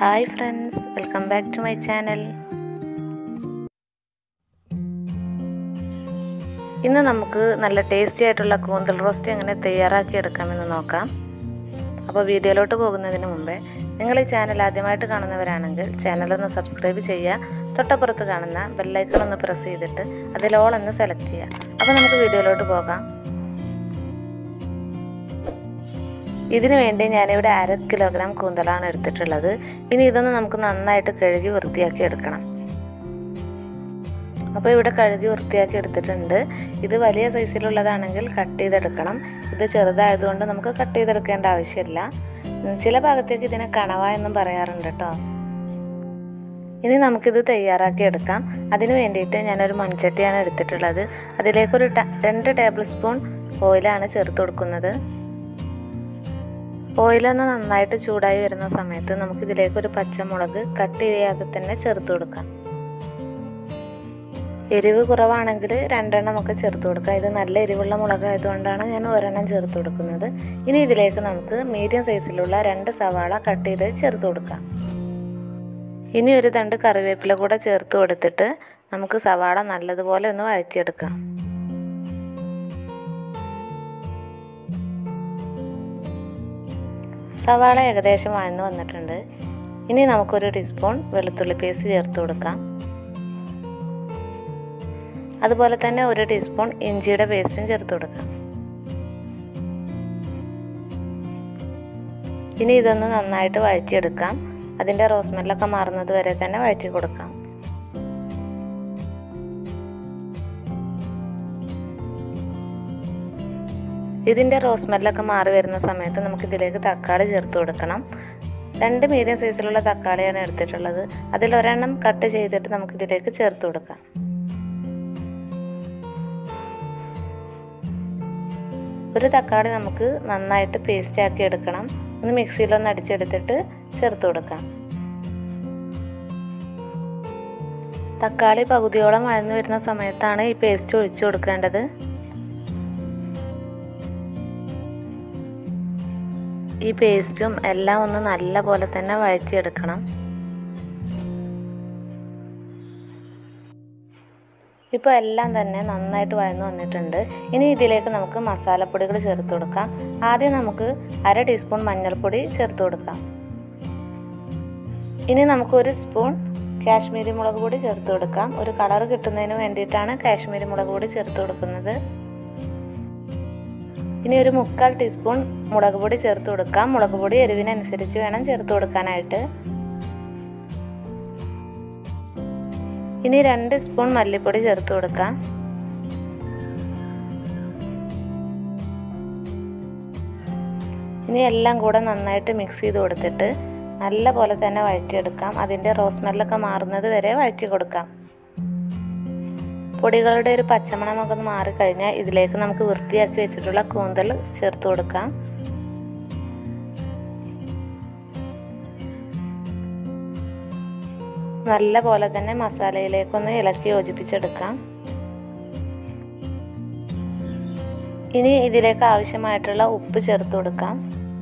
hi friends welcome back to my channel ഇന്ന് നമുക്ക് നല്ല ടേസ്റ്റി ആയിട്ടുള്ള കൂന്തൽ റോസ്റ്റ് എങ്ങനെ തയ്യാറാക്കി എടുക്കാമെന്ന് നോക്കാം അപ്പോൾ വീഡിയോയിലോട്ട് പോകുന്നതിന് മുമ്പേ നിങ്ങൾ ഈ ചാനൽ ആദ്യമായിട്ട് കാണുന്നവരാണെങ്കിൽ ചാനലൊന്ന് സബ്സ്ക്രൈബ് ചെയ്യുക തൊട്ടപ്പുറത്ത് കാണുന്ന ബെല്ലൈക്കൺ ഒന്ന് പ്രസ് ചെയ്തിട്ട് അതിൽ ഓൾ എന്ന് സെലക്ട് ചെയ്യുക അപ്പോൾ നമുക്ക് വീഡിയോയിലോട്ട് പോകാം ഇതിനു വേണ്ടി ഞാനിവിടെ അര കിലോഗ്രാം കൂന്തലാണ് എടുത്തിട്ടുള്ളത് ഇനി ഇതൊന്ന് നമുക്ക് നന്നായിട്ട് കഴുകി വൃത്തിയാക്കി എടുക്കണം അപ്പോൾ ഇവിടെ കഴുകി വൃത്തിയാക്കി എടുത്തിട്ടുണ്ട് ഇത് വലിയ സൈസിലുള്ളതാണെങ്കിൽ കട്ട് ചെയ്തെടുക്കണം ഇത് ചെറുതായതുകൊണ്ട് നമുക്ക് കട്ട് ചെയ്തെടുക്കേണ്ട ആവശ്യമില്ല ചില ഭാഗത്തേക്ക് ഇതിനെ കണവ എന്നും പറയാറുണ്ട് കേട്ടോ ഇനി നമുക്കിത് തയ്യാറാക്കി എടുക്കാം അതിന് വേണ്ടിയിട്ട് ഞാനൊരു മൺചട്ടിയാണ് എടുത്തിട്ടുള്ളത് അതിലേക്കൊരു രണ്ട് ടേബിൾ സ്പൂൺ ഓയിലാണ് ചേർത്ത് കൊടുക്കുന്നത് ഓയിലൊന്ന് നന്നായിട്ട് ചൂടായി വരുന്ന സമയത്ത് നമുക്കിതിലേക്ക് ഒരു പച്ചമുളക് കട്ട് ചെയ്യാതെ തന്നെ ചേർത്ത് കൊടുക്കാം എരിവ് കുറവാണെങ്കിൽ രണ്ടെണ്ണം ഒക്കെ ചേർത്ത് കൊടുക്കാം ഇത് നല്ല എരിവുള്ള മുളക് ആയതുകൊണ്ടാണ് ഞാൻ ഒരെണ്ണം ചേർത്ത് കൊടുക്കുന്നത് ഇനി ഇതിലേക്ക് നമുക്ക് മീഡിയം സൈസിലുള്ള രണ്ട് സവാള കട്ട് ചെയ്ത് ചേർത്ത് കൊടുക്കാം ഇനി ഒരു തണ്ട് കറിവേപ്പില കൂടെ ചേർത്ത് കൊടുത്തിട്ട് നമുക്ക് സവാള നല്ലതുപോലെ ഒന്ന് വഴറ്റിയെടുക്കാം സവാള ഏകദേശം വഴന്ന് വന്നിട്ടുണ്ട് ഇനി നമുക്കൊരു ടീസ്പൂൺ വെളുത്തുള്ളി പേസ്റ്റ് ചേർത്ത് കൊടുക്കാം അതുപോലെ തന്നെ ഒരു ടീസ്പൂൺ ഇഞ്ചിയുടെ പേസ്റ്റും ചേർത്ത് കൊടുക്കാം ഇനി ഇതൊന്ന് നന്നായിട്ട് വഴറ്റിയെടുക്കാം അതിൻ്റെ റോസ്മെല്ലൊക്കെ മാറുന്നത് വരെ തന്നെ വഴറ്റി കൊടുക്കാം ഇതിൻ്റെ റോസ്മെല്ലൊക്കെ മാറി വരുന്ന സമയത്ത് നമുക്ക് ഇതിലേക്ക് തക്കാളി ചേർത്ത് കൊടുക്കണം രണ്ട് മീഡിയം സൈസിലുള്ള തക്കാളിയാണ് എടുത്തിട്ടുള്ളത് അതിൽ ഒരെണ്ണം കട്ട് ചെയ്തിട്ട് നമുക്കിതിലേക്ക് ചേർത്ത് കൊടുക്കാം ഒരു തക്കാളി നമുക്ക് നന്നായിട്ട് പേസ്റ്റ് ആക്കി എടുക്കണം ഒന്ന് മിക്സിയിലൊന്ന് അടിച്ചെടുത്തിട്ട് ചേർത്ത് കൊടുക്കാം തക്കാളി പകുതിയോളം വഴന്നു വരുന്ന സമയത്താണ് ഈ പേസ്റ്റ് ഒഴിച്ചു കൊടുക്കേണ്ടത് ഈ പേസ്റ്റും എല്ലാം ഒന്ന് നല്ല പോലെ തന്നെ വഴറ്റിയെടുക്കണം ഇപ്പോൾ എല്ലാം തന്നെ നന്നായിട്ട് വഴന്നു വന്നിട്ടുണ്ട് ഇനി ഇതിലേക്ക് നമുക്ക് മസാലപ്പൊടികൾ ചേർത്ത് കൊടുക്കാം ആദ്യം നമുക്ക് അര ടീസ്പൂൺ മഞ്ഞൾപ്പൊടി ചേർത്ത് കൊടുക്കാം ഇനി നമുക്ക് ഒരു സ്പൂൺ കാശ്മീരി മുളക് പൊടി ചേർത്ത് കൊടുക്കാം ഒരു കളർ കിട്ടുന്നതിന് വേണ്ടിയിട്ടാണ് കാശ്മീരി മുളക് പൊടി ചേർത്ത് കൊടുക്കുന്നത് ഇനി ഒരു മുക്കാൽ ടീസ്പൂൺ മുളക് പൊടി ചേർത്ത് കൊടുക്കാം മുളക് പൊടി എരിവിനനുസരിച്ച് വേണം ചേർത്ത് കൊടുക്കാനായിട്ട് ഇനി രണ്ട് സ്പൂൺ മല്ലിപ്പൊടി ചേർത്ത് കൊടുക്കാം ഇനി എല്ലാം കൂടെ നന്നായിട്ട് മിക്സ് ചെയ്ത് കൊടുത്തിട്ട് നല്ല പോലെ തന്നെ വഴറ്റിയെടുക്കാം അതിൻ്റെ റോസ്മെല്ലൊക്കെ മാറുന്നത് വരെ വഴറ്റി കൊടുക്കാം പൊടികളുടെ ഒരു പച്ചമണമൊക്കെ ഒന്ന് മാറിക്കഴിഞ്ഞാൽ ഇതിലേക്ക് നമുക്ക് വൃത്തിയാക്കി വെച്ചിട്ടുള്ള കൂന്തൽ ചേർത്ത് കൊടുക്കാം നല്ല പോലെ തന്നെ മസാലയിലേക്കൊന്ന് ഇളക്കി യോജിപ്പിച്ചെടുക്കാം ഇനി ഇതിലേക്ക് ആവശ്യമായിട്ടുള്ള ഉപ്പ് ചേർത്ത് കൊടുക്കാം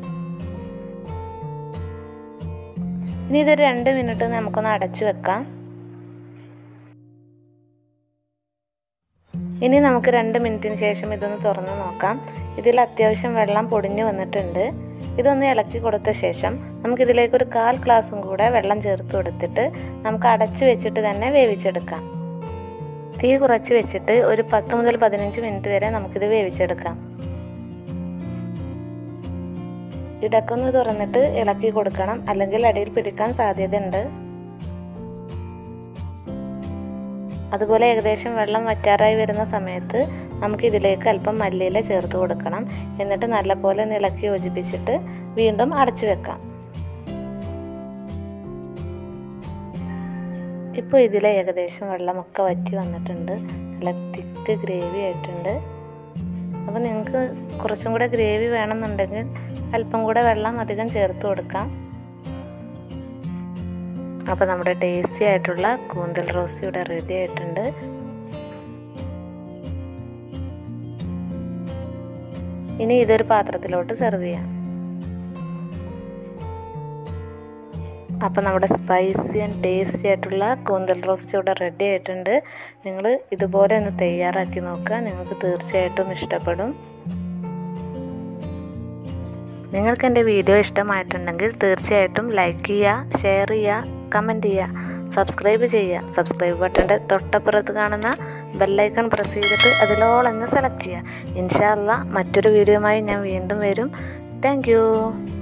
ഇനി ഇത് രണ്ട് മിനിറ്റ് നമുക്കൊന്ന് അടച്ചു വെക്കാം ഇനി നമുക്ക് രണ്ട് മിനിറ്റിന് ശേഷം ഇതൊന്ന് തുറന്ന് നോക്കാം ഇതിൽ അത്യാവശ്യം വെള്ളം പൊടിഞ്ഞു വന്നിട്ടുണ്ട് ഇതൊന്ന് ഇളക്കി കൊടുത്ത ശേഷം നമുക്കിതിലേക്ക് ഒരു കാൽ ഗ്ലാസും കൂടെ വെള്ളം ചേർത്ത് കൊടുത്തിട്ട് നമുക്ക് അടച്ചു വെച്ചിട്ട് തന്നെ വേവിച്ചെടുക്കാം തീ കുറച്ച് വെച്ചിട്ട് ഒരു പത്ത് മുതൽ പതിനഞ്ച് മിനിറ്റ് വരെ നമുക്കിത് വേവിച്ചെടുക്കാം ഇടക്കൊന്ന് തുറന്നിട്ട് ഇളക്കി കൊടുക്കണം അല്ലെങ്കിൽ അടിയിൽ പിടിക്കാൻ സാധ്യതയുണ്ട് അതുപോലെ ഏകദേശം വെള്ളം വറ്റാറായി വരുന്ന സമയത്ത് നമുക്ക് ഇതിലേക്ക് അല്പം മല്ലിയില ചേർത്ത് കൊടുക്കണം എന്നിട്ട് നല്ലപോലെ ഇളക്കി യോജിപ്പിച്ചിട്ട് വീണ്ടും അടച്ചു വെക്കാം ഇപ്പോൾ ഇതിൽ ഏകദേശം വെള്ളമൊക്കെ വറ്റി വന്നിട്ടുണ്ട് നല്ല തിക്ക് ഗ്രേവി ആയിട്ടുണ്ട് അപ്പോൾ നിങ്ങൾക്ക് കുറച്ചും കൂടെ ഗ്രേവി വേണമെന്നുണ്ടെങ്കിൽ അല്പം കൂടെ വെള്ളം അധികം ചേർത്ത് കൊടുക്കാം അപ്പോൾ നമ്മുടെ ടേസ്റ്റി ആയിട്ടുള്ള കൂന്തൽ റോസ്റ്റ് ഇവിടെ റെഡി ആയിട്ടുണ്ട് ഇനി ഇതൊരു പാത്രത്തിലോട്ട് സെർവ് ചെയ്യാം അപ്പോൾ നമ്മുടെ സ്പൈസി ആൻഡ് ടേസ്റ്റി ആയിട്ടുള്ള കൂന്തൽ റോസ്റ്റ് ഇവിടെ റെഡി ആയിട്ടുണ്ട് നിങ്ങൾ ഇതുപോലെ ഒന്ന് തയ്യാറാക്കി നോക്കുക നിങ്ങൾക്ക് തീർച്ചയായിട്ടും ഇഷ്ടപ്പെടും നിങ്ങൾക്ക് എൻ്റെ വീഡിയോ ഇഷ്ടമായിട്ടുണ്ടെങ്കിൽ തീർച്ചയായിട്ടും ലൈക്ക് ചെയ്യുക ഷെയർ ചെയ്യുക കമൻറ്റ് ചെയ്യുക സബ്സ്ക്രൈബ് ചെയ്യുക സബ്സ്ക്രൈബ് ബട്ടൻ്റെ തൊട്ടപ്പുറത്ത് കാണുന്ന ബെല്ലൈക്കൺ പ്രസ് ചെയ്തിട്ട് അതിലോളെന്ന് സെലക്ട് ചെയ്യുക ഇൻഷാല്ല മറ്റൊരു വീഡിയോയുമായി ഞാൻ വീണ്ടും വരും താങ്ക്